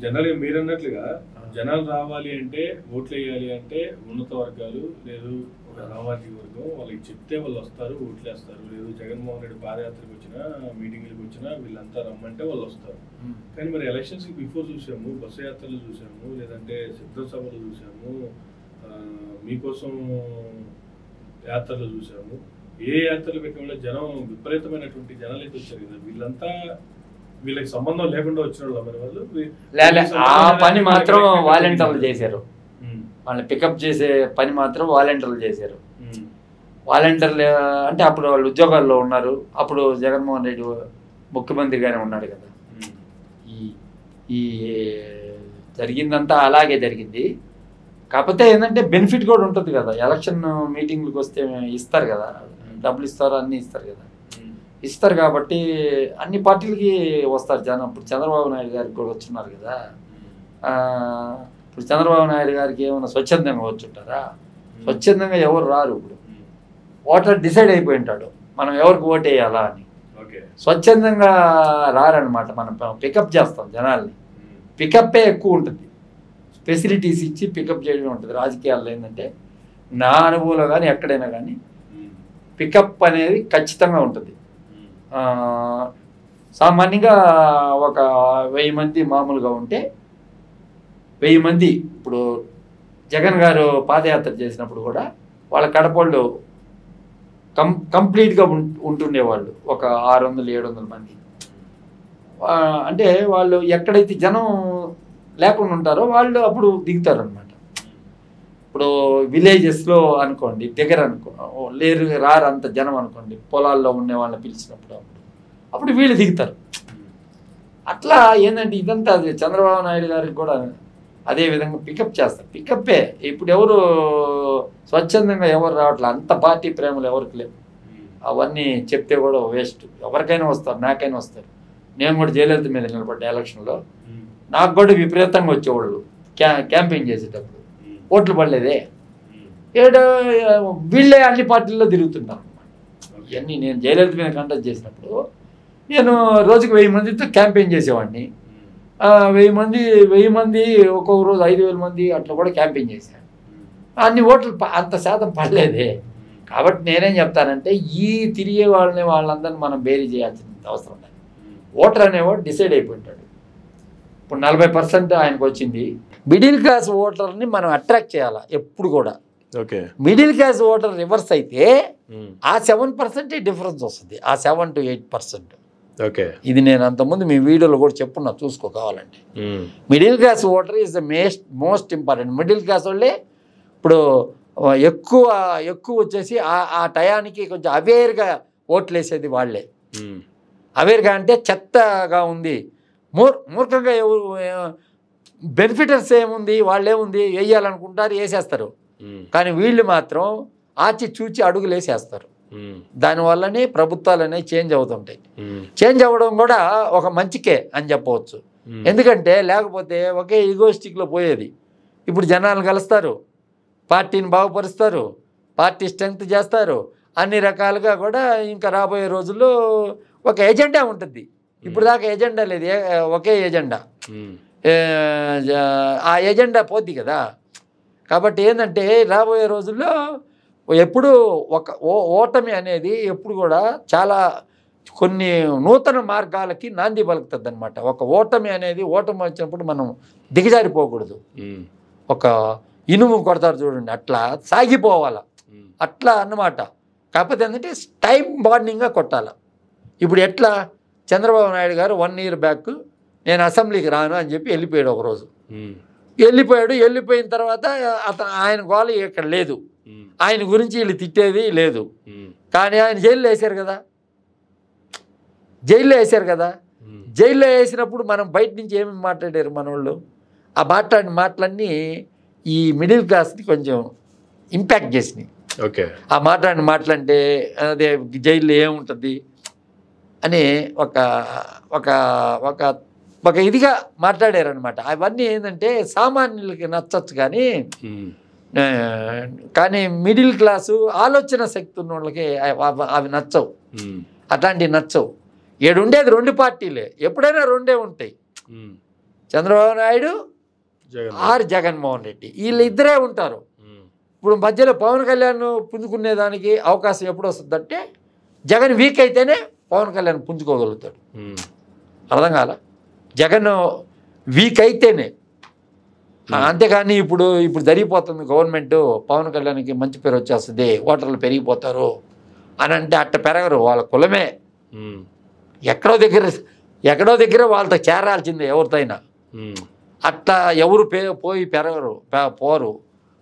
General గా మీరు అన్నట్లుగా జనాలు రావాలి అంటే ఓట్లు వేయాలి అంటే ఉన్నత వర్గాలు లేదు ఒక సామాజిక వర్గం వాళ్ళకి చెప్తే వాళ్ళు వస్తారు ఓట్లు వేస్తారు లేదు జగన్మోహన్ రెడ్డి పాదయాత్రకు వచ్చినా మీటింగ్లకు వచ్చినా వీళ్ళంతా రమ్మంటే వాళ్ళు వస్తారు కానీ మరి ఎలక్షన్స్ కి బిఫోర్ చూసాము బస్సు యాత్రలు చూసాము లేదంటే సిద్ధ సభలు చూసాము ఆ, మీకోసం యాత్రలు చూసాము ఏ యాత్రలు పెట్టిన వల్ల జనం విపరీతమైనటువంటి జనాలు అయితే వచ్చారు కదా వీళ్ళంతా వీళ్ళకి సంబంధం లేకుండా వచ్చిన వాళ్ళు మరి వాళ్ళు వీ- లేలే వీళ్ళకి ఆ సంబంధం పని లేకుండా మాత్రం ఎక్కడికి వాలంటీర్లు వెళ్ళింది? చేశారు ఉమ్, వాళ్ళని పికప్ చేసే పని మాత్రం వాలంటీర్లు చేశారు ఉమ్, వాలంటీర్లు అంటే అప్పుడు వాళ్ళు ఉద్యోగాల్లో ఉన్నారు అప్పుడు జగన్మోహన్ రెడ్డి ముఖ్యమంత్రిగానే ఉన్నాడు కదా ఉమ్, ఈ ఈ జరిగిందంతా అలాగే జరిగింది కాకపోతే ఏంటంటే బెనిఫిట్ కూడా ఉంటుంది కదా ఎలక్షన్ మీటింగ్లకు వస్తే ఇస్తారు కదా డబ్బులు ఇస్తారు అన్నీ ఇస్తారు కదా ఉమ్, ఇస్తారు కాబట్టి అన్ని పార్టీలకి వస్తారు జనం ఇప్పుడు చంద్రబాబు నాయుడు గారికి కూడా వచ్చున్నారు కదా ఆ, ఇప్పుడు చంద్రబాబు నాయుడు గారికి ఏమైనా స్వచ్ఛందంగా వచ్చుంటారా ఉమ్, స్వచ్ఛందంగా ఎవరు రారు ఇప్పుడు ఉమ్, ఓటర్ డిసైడ్ అయిపోయి ఉంటాడు మనం ఎవరికి ఓట్ వేయాలా అని ఓకే స్వచ్ఛందంగా రారనమాట మనం పికప్ చేస్తాం జనాల్ని ఉమ్, పికప్పే ఎక్కువ ఉంటుంది ఫెసిలిటీస్ ఇచ్చి పికప్ చేయడమే ఉంటుంది రాజకీయాల్లో ఏంటంటే నా అనుభవంలో కానీ ఎక్కడైనా కానీ ఉమ్, పికప్ అనేది ఖచ్చితంగా ఉంటుంది ఉమ్, ఆ, సామాన్యంగా ఒక వెయ్యి మంది మామూలుగా ఉంటే వెయ్యి మంది ఇప్పుడు జగన్ గారు పాదయాత్ర చేసినప్పుడు కూడా వాళ్ళ కడపళ్ళు కం కంప్లీట్గా ఉం- ఉంటుండేవాళ్ళు ఒక ఆరు వందలు ఏడు వందల మంది ఆ, అంటే వాళ్ళు ఎక్కడైతే జనం లేకుండా ఉంటారో వాళ్ళు అప్పుడు దిగుతారు అనమాట ఇప్పుడు విలేజెస్లో అనుకోండి దగ్గర అనుకో ఓ లేరు రారు అంత జనం అనుకోండి పొలాల్లో ఉండే వాళ్ళని పిలిచినప్పుడు అప్పుడు అప్పుడు వీళ్ళు దిగుతారు అట్లా ఏంటంటే ఇదంతా అది చంద్రబాబు నాయుడు గారికి కూడా అదే విధంగా పికప్ చేస్తారు పికప్పే ఇప్పుడు ఎవరు స్వచ్ఛందంగా ఎవరు రావట్లే అంత పార్టీ ప్రేమలు ఎవరికి లేవు ఉమ్, అవన్నీ చెప్తే కూడా వేస్ట్ ఎవరికైనా వస్తారు నాకైనా వస్తారు నేను కూడా జయలలిత మీద నిలబడ్డా ఎలక్షన్లో ఉమ్, నాకు కూడా విపరీతంగా వచ్చేవాళ్ళు క్యా క్యాంపెయిన్ చేసేటప్పుడు ఉమ్, ఓట్లు పడలేదే ఉమ్, ఏడో వీళ్ళే అన్ని పార్టీల్లో తిరుగుతుంటారు ఓకే. ఇవన్నీ నేను జయలలిత మీద కంటెస్ట్ చేసినప్పుడు నేను రోజుకి వెయ్యి మందితో క్యాంపెయిన్ చేసేవాడిని ఉమ్, ఆ, వెయ్యి మంది వెయ్యి మంది ఒక్కొక్క రోజు ఐదు వేల మంది అట్లా కూడా క్యాంపెయిన్ చేశాను ఉమ్, అన్ని ఓట్లు ప- అంత శాతం పడలేదే కాబట్టి నేనేం చెప్తానంటే ఈ తిరిగే వాళ్ళని వాళ్ళందరినీ మనం బేరీ చేయాల్సిన అవసరం లేదు ఉమ్, ఓటర్ అనేవాడు డిసైడ్ అయిపోయింటాడు ఇప్పుడు నలభై పర్సెంట్ ఆయనకు వచ్చింది మిడిల్ క్లాస్ ఓటర్ని మనం అట్రాక్ట్ చేయాలి ఎప్పుడు కూడా okay middle class voter reverse అయితే ఉమ్, ఆ సెవెన్ పర్సెంటే డిఫరెన్స్ వస్తుంది ఆ seven to eight percent okay ఇది నేను అంతకుముందు మీ వీడియోలో కూడా చెప్పున్నా చూసుకో కావాలంటే um, middle class voter is the most most important middle class వాళ్ళే ఇప్పుడు ఆ, ఎక్కువ ఎక్కువ వచ్చేసి ఆ ఆ టయానికి కొంచెం అవేర్గా ఓట్లు వేసేది వాళ్ళే ఉమ్, అవేర్గా అంటే చెత్తగా ఉంది మూర్ మూర్ఖంగా ఎవరు బెనిఫిటర్స్ ఏముంది వాళ్ళు ఏముంది వేయాలనుకుంటారు వేసేస్తారు ఉమ్, కానీ వీళ్ళు మాత్రం ఆచి చూచి అడుగులు వేసేస్తారు ఉమ్, దానివల్లనే ప్రభుత్వాలు అనేవి చేంజ్ అవుతుంటాయి ఉమ్, చేంజ్ అవ్వడం కూడా ఒక మంచికే అని చెప్పవచ్చు ఉమ్, ఎందుకంటే లేకపోతే ఒకే ఈగోస్టిక్లో పోయేది ఇప్పుడు జనాలు కలుస్తారు పార్టీని బాగుపరుస్తారు పార్టీ స్ట్రెంగ్త్ చేస్తారు అన్ని రకాలుగా కూడా ఇంకా రాబోయే రోజుల్లో ఒక ఎజెండా ఉంటుంది ఇప్పుడు దాకా ఎజెండా లేదు ఏ- ఒకే ఎజెండా ఉమ్, ఏ, జ- ఆ ఎజెండా పోద్ది కదా కాబట్టి ఏంటంటే రాబోయే రోజుల్లో ఎప్పుడు ఒక ఓ- ఓటమి అనేది ఎప్పుడు కూడా చాలా కొన్ని నూతన మార్గాలకి నాంది పలుకుతుంది అనమాట ఒక ఓటమి అనేది ఓటమి వచ్చినప్పుడు మనం దిగజారిపోకూడదు ఉమ్, ఒక ఇనుము కొడతారు చూడండి అట్లా సాగిపోవాల ఉమ్, అట్లా అన్నమాట కాకపోతే ఏంటంటే టైం బాండింగ్గా కొట్టాల ఇప్పుడు ఎట్లా చంద్రబాబు నాయుడు గారు వన్ ఇయర్ బ్యాక్ నేను అసెంబ్లీకి రాను అని చెప్పి వెళ్ళిపోయాడు ఒకరోజు ఉమ్, వెళ్ళిపోయాడు వెళ్ళిపోయిన తర్వాత అతను ఆయన గోల ఇక్కడ లేదు ఉమ్, ఆయన గురించి వీళ్ళు తిట్టేది లేదు ఉమ్, కానీ ఆయన జైల్లో వేశారు కదా జైల్లో వేశారు కదా ఉమ్, జైల్లో వేసినప్పుడు మనం బయట నుంచి ఏమేమి మాట్లాడారు మనోళ్ళు ఆ మాట్లాడిన మాటలన్నీ ఈ మిడిల్ క్లాస్ని కొంచెం ఇంపాక్ట్ చేసినాయి ఓకే ఆ మాట్లాడిన మాటలంటే అదే జైల్లో ఏముంటుంది అని ఒక ఒక ఒక ఒక ఇదిగా మాట్లాడారనమాట అవన్నీ ఏంటంటే సామాన్యులకి నచ్చచ్చు కానీ ఉమ్, ఆ, కానీ మిడిల్ క్లాసు ఆలోచన శక్తి ఉన్న వాళ్ళకి అవి అవి నచ్చవు ఉమ్, అట్లాంటివి నచ్చవు ఏడు ఉండేది రెండు పార్టీలే ఎప్పుడైనా రెండే ఉంటాయి ఉమ్, చంద్రబాబు నాయుడు జగన్ ఆర్ జగన్మోహన్ రెడ్డి వీళ్ళిద్దరే ఉంటారు ఉమ్, ఇప్పుడు మధ్యలో పవన్ కళ్యాణ్ పుంజుకునేదానికి అవకాశం ఎప్పుడు వస్తుందంటే జగన్ వీక్ అయితేనే పవన్ కళ్యాణ్ పుంజుకోగలుగుతాడు ఉమ్, అర్థం కాల జగన్ వీక్ అయితేనే ఆ, అంతేగాని ఇప్పుడు ఇప్పుడు జరిగిపోతుంది గవర్నమెంట్ పవన్ కళ్యాణ్కి మంచి పేరు వచ్చేస్తుంది ఓటర్లు పెరిగిపోతారు అని అంటే అట్ట పెరగరు వాళ్ళ కులమే ఉమ్, ఎక్కడో దగ్గర ఎక్కడో దగ్గర వాళ్ళతో చేరాల్సిందే ఎవరితో అయినా ఉమ్, అట్లా ఎవరు పే పోయి పెరగరు పే- పోరు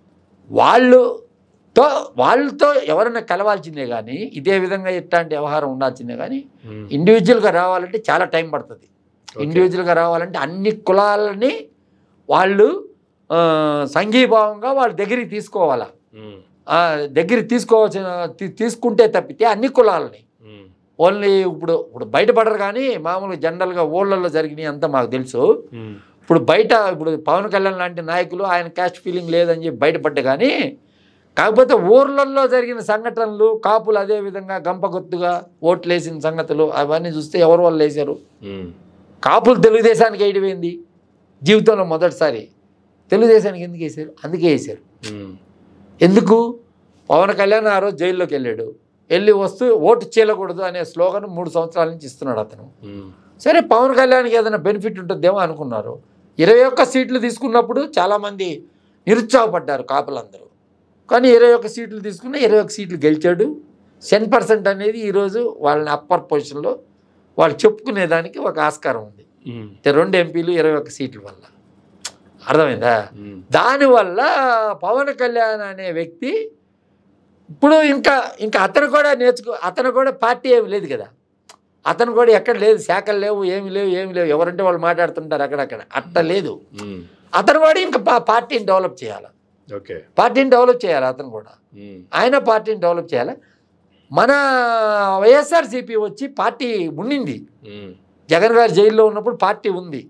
వాళ్ళుతో వాళ్ళతో ఎవరైనా కలవాల్సిందే కానీ ఇదే విధంగా ఇట్లాంటి వ్యవహారం ఉండాల్సిందే కానీ ఉమ్, ఇండివిజువల్గా రావాలంటే చాలా టైం పడుతుంది Okay. ఇండివిజువల్గా రావాలంటే అన్ని కులాలని వాళ్ళు ఆ, సంఘీభావంగా వాళ్ళ దగ్గరికి తీసుకోవాలా ఉమ్, ఆ, దగ్గరికి తీసుకోవాల్సిన తీ- తీసుకుంటే తప్పితే అన్ని కులాలని ఉమ్, ఓన్లీ ఇప్పుడు ఇప్పుడు బయటపడరు కానీ మామూలుగా జనరల్గా ఊళ్ళల్లో జరిగినాయి అంతా మాకు తెలుసు ఉమ్, ఇప్పుడు బయట ఇప్పుడు పవన్ కళ్యాణ్ లాంటి నాయకులు ఆయన క్యాస్ట్ ఫీలింగ్ లేదని చెప్పి బయటపడ్డ కానీ కాకపోతే ఊర్లలో జరిగిన సంఘటనలు కాపులు అదే విధంగా గంపగొత్తుగా ఓట్లు వేసిన సంగతులు అవన్నీ చూస్తే ఎవరు వాళ్ళు వేశారు ఉమ్, కాపులు తెలుగుదేశానికి వేయడమైంది జీవితంలో మొదటిసారి తెలుగుదేశానికి ఎందుకు వేశారు అందుకే వేశారు ఉమ్, ఎందుకు పవన్ కళ్యాణ్ ఆ రోజు జైల్లోకి వెళ్ళాడు వెళ్ళి వస్తూ ఓటు చేయకూడదు అనే స్లోగన్ మూడు సంవత్సరాల నుంచి ఇస్తున్నాడు అతను ఉమ్, సరే పవన్ కళ్యాణ్కి ఏదైనా బెనిఫిట్ ఉంటుందేమో అనుకున్నారు ఇరవై ఒక్క సీట్లు తీసుకున్నప్పుడు చాలామంది నిరుత్సాహపడ్డారు కాపులందరూ కానీ ఇరవై ఒక్క సీట్లు తీసుకున్న ఇరవై ఒక్క సీట్లు గెలిచాడు టెన్ పర్సెంట్ అనేది ఈరోజు వాళ్ళని అప్పర్ పొజిషన్లో వాళ్ళు చెప్పుకునేదానికి ఒక ఆస్కారం ఉంది ఉమ్, అంటే రెండు ఎంపీలు ఇరవై ఒక్క సీట్ల వల్ల అర్థమైందా ఉమ్, దానివల్ల పవన్ కళ్యాణ్ అనే వ్యక్తి ఇప్పుడు ఇంకా ఇంకా అతను కూడా నేర్చుకో అతను కూడా పార్టీ ఏమి లేదు కదా అతను కూడా ఎక్కడ లేదు శాఖలు లేవు ఏమి లేవు ఏమి లేవు ఎవరంటే వాళ్ళు మాట్లాడుతుంటారు అక్కడక్కడ అట్ట లేదు ఉమ్, అతను కూడా ఇంకా పా- పార్టీని డెవలప్ చేయాలి ఓకే పార్టీని డెవలప్ చేయాలి అతను కూడా ఉమ్, ఆయన పార్టీని డెవలప్ చేయాలి మన వైఎస్ఆర్సీపీ వచ్చి పార్టీ ఉండింది ఉమ్, జగన్ గారు జైల్లో ఉన్నప్పుడు పార్టీ ఉంది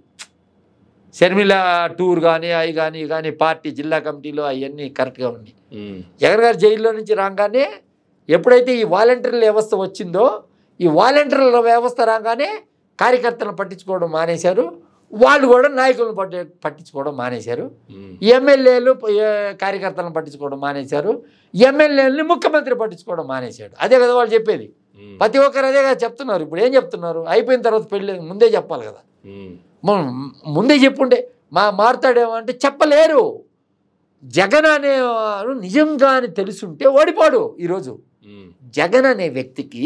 షర్మిల టూర్ కానీ అవి కానీ కానీ పార్టీ జిల్లా కమిటీలో అవన్నీ కరెక్ట్గా ఉన్నాయి ఉమ్, జగన్ గారు జైల్లో నుంచి రాగానే ఎప్పుడైతే ఈ వాలంటీర్ల వ్యవస్థ వచ్చిందో ఈ వాలంటీర్ల వ్యవస్థ రాగానే కార్యకర్తలను పట్టించుకోవడం మానేశారు వాళ్ళు కూడా నాయకులను పట్టి పట్టించుకోవడం మానేశారు ఉమ్, ఎమ్మెల్యేలు ఏ- కార్యకర్తలను పట్టించుకోవడం మానేశారు ఎమ్మెల్యేలని ముఖ్యమంత్రి పట్టించుకోవడం మానేశాడు అదే కదా వాళ్ళు చెప్పేది ఉమ్, ప్రతి ఒక్కరు అదే కదా చెప్తున్నారు ఇప్పుడు ఏం చెప్తున్నారు అయిపోయిన తర్వాత పెళ్ళి ముందే చెప్పాలి కదా ఉమ్, మనం ముందే చెప్పుంటే మా మారుతాడేమో అంటే చెప్పలేరు జగన్ అనేవాడు నిజంగా అని తెలుసుంటే ఓడిపోడు ఈరోజు ఉమ్, జగన్ అనే వ్యక్తికి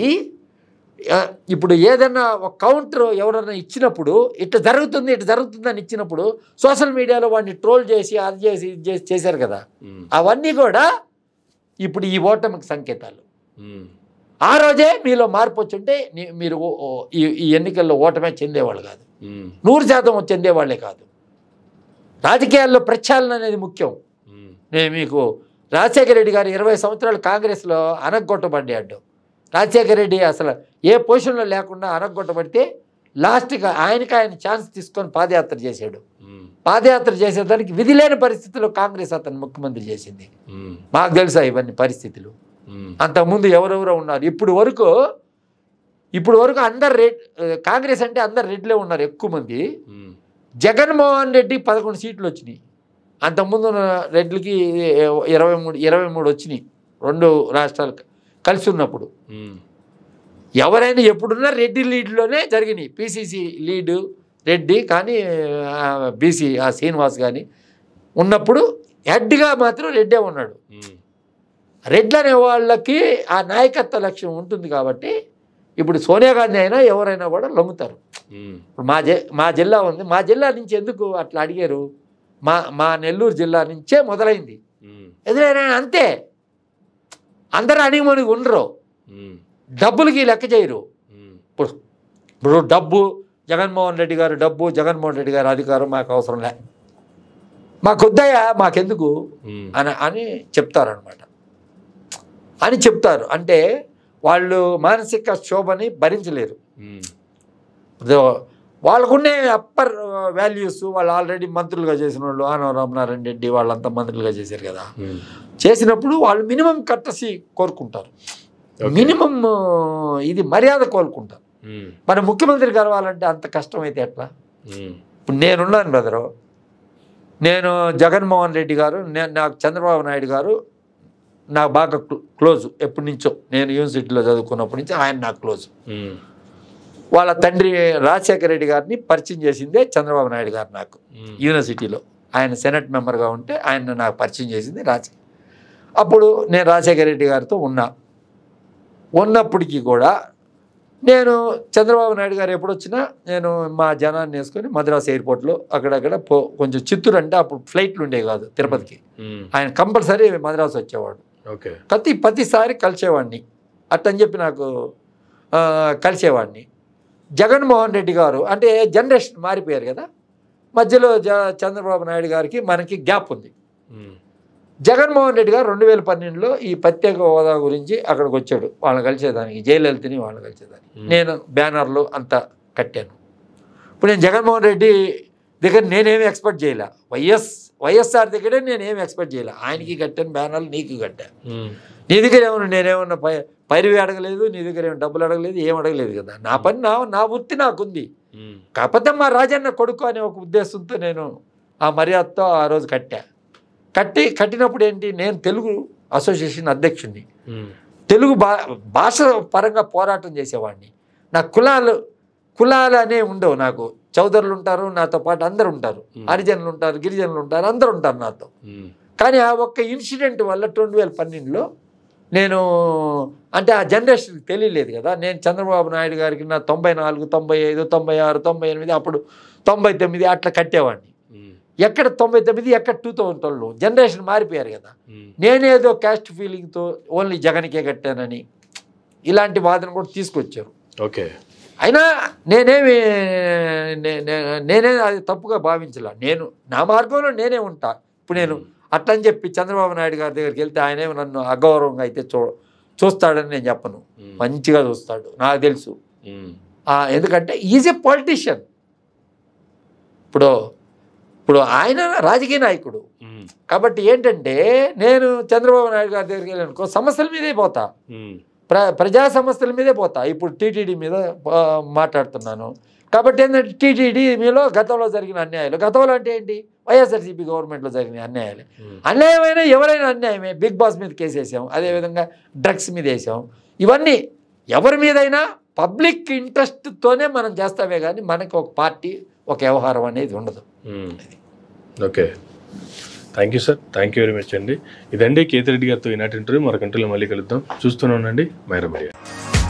ఆ, ఇప్పుడు ఏదన్నా ఒక కౌంటర్ ఎవరన్నా ఇచ్చినప్పుడు ఇట్లా జరుగుతుంది ఇట్లా జరుగుతుంది అని ఇచ్చినప్పుడు సోషల్ మీడియాలో వాడిని ట్రోల్ చేసి అది చేసి ఇది చేసి చేశారు కదా ఉమ్, అవన్నీ కూడా ఇప్పుడు ఈ ఓటమికి సంకేతాలు ఉమ్, ఆ రోజే మీలో మార్పు వచ్చుంటే నీ- మీరు ఓ- ఓ- ఈ ఈ ఎన్నికల్లో ఓటమే చెందేవాళ్ళు కాదు ఉమ్, నూరు శాతం చెందేవాళ్లే కాదు రాజకీయాల్లో ప్రక్షాళన అనేది ముఖ్యం ఉమ్, నేను మీకు రాజశేఖర రెడ్డి గారు ఇరవై సంవత్సరాలు కాంగ్రెస్లో అనగొట్టబడ్డాడు రాజశేఖర రెడ్డి అసలు ఏ పొజిషన్లో లేకుండా అనగొట్టబడితే లాస్ట్గా ఆయనకి ఆయన ఛాన్స్ తీసుకొని పాదయాత్ర చేశాడు ఉమ్, పాదయాత్ర చేసేదానికి విధి లేని పరిస్థితుల్లో కాంగ్రెస్ అతను ముఖ్యమంత్రి చేసింది ఉమ్, మాకు తెలుసా ఇవన్నీ పరిస్థితులు ఉమ్, అంతకుముందు ఎవరెవరో ఉన్నారు ఇప్పుడు వరకు ఇప్పుడు వరకు అందరు రెడ్ కాంగ్రెస్ అంటే అందరు రెడ్లే ఉన్నారు ఎక్కువ మంది ఉమ్, జగన్మోహన్ రెడ్డి పదకొండు సీట్లు వచ్చినాయి అంతకుముందు ఉన్న రెడ్లకి ఇరవై మూడు ఇరవై మూడు వచ్చినాయి రెండు రాష్ట్రాలు కలిసి ఉన్నప్పుడు ఉమ్, ఎవరైనా ఎప్పుడున్నా రెడ్డి లీడ్లోనే జరిగినాయి పిసిసి లీడు రెడ్డి కానీ బీసీ ఆ శ్రీనివాస్ కానీ ఉన్నప్పుడు హెడ్గా మాత్రం రెడ్డే ఉన్నాడు ఉమ్, రెడ్లు అనే వాళ్ళకి ఆ నాయకత్వ లక్ష్యం ఉంటుంది కాబట్టి ఇప్పుడు సోనియా గాంధీ అయినా ఎవరైనా కూడా లొంగుతారు ఉమ్, ఇప్పుడు మా జి మా జిల్లా ఉంది మా జిల్లా నుంచి ఎందుకు అట్లా అడిగారు మా మా నెల్లూరు జిల్లా నుంచే మొదలైంది ఉమ్, ఎదురైనా అంతే అందరూ అణిగిమణిగి ఉండరు ఉమ్, డబ్బులకి లెక్క చేయరు ఉమ్, ఇప్పుడు ఇప్పుడు డబ్బు జగన్మోహన్ రెడ్డి గారు డబ్బు జగన్మోహన్ రెడ్డి గారు అధికారం మాకు అవసరం లే మాకు వద్దయా మాకెందుకు ఉమ్, అని అని చెప్తారనమాట అని చెప్తారు అంటే వాళ్ళు మానసిక శోభని భరించలేరు ఉమ్, ఇప్పుడు వాళ్ళకున్నే అప్పర్ వాల్యూస్ వాళ్ళు ఆల్రెడీ మంత్రులుగా చేసిన వాళ్ళు ఆనవ రామనారాయణ రెడ్డి వాళ్ళంతా మంత్రులుగా చేశారు కదా ఉమ్, చేసినప్పుడు వాళ్ళు మినిమం కట్టసి కోరుకుంటారు ఓకే. మినిమం ఇది మర్యాద కోరుకుంటారు ఉమ్, మన ముఖ్యమంత్రి కలవాలంటే అంత కష్టమైతే ఎట్లా ఉమ్, ఇప్పుడు నేనున్నాను బ్రదరు నేను జగన్మోహన్ రెడ్డి గారు నేను నాకు చంద్రబాబు నాయుడు గారు నాకు బాగా క్లో- క్లోజ్ ఎప్పటి నుంచో నేను యూనివర్సిటీలో చదువుకున్నప్పటి నుంచి ఆయన నాకు క్లోజ్ ఉమ్, వాళ్ళ తండ్రి రాజశేఖర రెడ్డి గారిని పరిచయం చేసిందే చంద్రబాబు నాయుడు గారు నాకు ఉమ్, యూనివర్సిటీలో ఆయన సెనెట్ మెంబర్గా ఉంటే ఆయన నాకు పరిచయం చేసింది రాజ అప్పుడు నేను రాజశేఖర రెడ్డి గారితో ఉన్నా ఉన్నప్పటికీ కూడా నేను చంద్రబాబు నాయుడు గారు ఎప్పుడు వచ్చినా నేను మా జనాన్ని వేసుకొని మద్రాస్ ఎయిర్పోర్ట్లో అక్కడక్కడ పో కొంచెం చిత్తూరు అంటే అప్పుడు ఫ్లైట్లు ఉండేవి కాదు తిరుపతికి ఉమ్, ఆయన కంపల్సరీ మద్రాసు వచ్చేవాడు ఓకే ప్రతి ప్రతిసారి కలిసేవాడిని అట్టని చెప్పి నాకు ఆ, కలిసేవాడిని జగన్మోహన్ రెడ్డి గారు అంటే జనరేషన్ మారిపోయారు కదా మధ్యలో జ చంద్రబాబు నాయుడు గారికి మనకి గ్యాప్ ఉంది ఉమ్, జగన్మోహన్ రెడ్డి గారు రెండు వేల పన్నెండులో ఈ ప్రత్యేక హోదా గురించి అక్కడికి వచ్చాడు వాళ్ళని కలిసేదానికి జయలలితని వాళ్ళని కలిసేదానికి Hmm. నేను బ్యానర్లు అంతా కట్టాను ఇప్పుడు నేను జగన్మోహన్ రెడ్డి దగ్గర నేనేమి ఎక్స్పెక్ట్ చేయలే వైఎస్ వైఎస్ఆర్ దగ్గరే నేనేమి ఎక్స్పెక్ట్ చేయలే ఆయనకి కట్టాను బ్యానర్లు నీకు కట్టాను ఉమ్, నీ దగ్గర ఏమన్నా నేనేమన్నా పై పైరువి అడగలేదు నీ దగ్గర ఏమైనా డబ్బులు అడగలేదు ఏం అడగలేదు కదా నా పని నా నా వృత్తి నాకుంది ఉమ్, కాకపోతే మా రాజన్న కొడుకు అనే ఒక ఉద్దేశంతో నేను ఆ మర్యాదతో ఆ రోజు కట్టా కట్టి కట్టినప్పుడు ఏంటి నేను తెలుగు అసోసియేషన్ అధ్యక్షుడిని ఉమ్, తెలుగు భా భాష పరంగా పోరాటం చేసేవాడిని నా కులాలు కులాలు అనేవి ఉండవు నాకు చౌదరులు ఉంటారు నాతో పాటు అందరు ఉంటారు Hmm. హరిజనులు ఉంటారు గిరిజనులు ఉంటారు అందరు ఉంటారు నాతో ఉమ్, కానీ ఆ ఒక్క ఇన్సిడెంట్ వల్ల రెండు వేల పన్నెండులో నేను అంటే ఆ జనరేషన్కి తెలియలేదు కదా నేను చంద్రబాబు నాయుడు గారికి నా తొంభై నాలుగు తొంభై ఐదు తొంభై ఆరు తొంభై ఎనిమిది అప్పుడు తొంభై తొమ్మిది అట్లా కట్టేవాడిని ఉమ్, ఎక్కడ తొంభై తొమ్మిది ఎక్కడ టూ థౌజండ్ ట్వెల్వ్ జనరేషన్ మారిపోయారు కదా ఉమ్, నేనేదో క్యాస్ట్ ఫీలింగ్తో ఓన్లీ జగన్కే కట్టానని ఇలాంటి వాదన కూడా తీసుకొచ్చారు ఓకే అయినా నేనేమి నే- నే- నేనే అది తప్పుగా భావించలే నేను నా మార్గంలో నేనే ఉంటా ఇప్పుడు నేను అట్లని చెప్పి చంద్రబాబు నాయుడు గారి దగ్గరికి వెళ్తే ఆయనేమి నన్ను అగౌరవంగా అయితే చూ చూస్తాడని నేను చెప్పను ఉమ్, మంచిగా చూస్తాడు నాకు తెలుసు ఉమ్, ఆ, ఎందుకంటే ఈజ్ ఏ పొలిటీషియన్ ఇప్పుడు ఇప్పుడు ఆయన రాజకీయ నాయకుడు ఉమ్, కాబట్టి ఏంటంటే నేను చంద్రబాబు నాయుడు గారి దగ్గరికి వెళ్ళానుకో సమస్యల మీదే పోతా ఉమ్, ప్ర ప్రజా సమస్యల మీదే పోతా ఇప్పుడు టీటీడీ మీద ఆ, మాట్లాడుతున్నాను కాబట్టి ఏంటంటే టీటీడీ మీలో గతంలో జరిగిన అన్యాయాలు గతంలో అంటే ఏంటి వైఎస్ఆర్సీపీ గవర్నమెంట్లో జరిగిన అన్యాయాలు ఉమ్, అన్యాయమైన ఎవరైనా అన్యాయమే బిగ్ బాస్ మీద కేసు వేసాం అదేవిధంగా డ్రగ్స్ మీద వేసాం ఇవన్నీ ఎవరి మీదైనా పబ్లిక్ ఇంట్రెస్ట్తోనే మనం చేస్తామే కానీ మనకి ఒక పార్టీ ఒక వ్యవహారం అనేది ఉండదు um. Okay thank you sir thank you very much అండి ఇదండి కేతిరెడ్డి గారితో ఈనాటి ఇంటర్వ్యూ మరొక ఇంటర్వ్యూలో మళ్ళీ కలుద్దాం చూస్తూనే ఉండండి మైరా మీడియా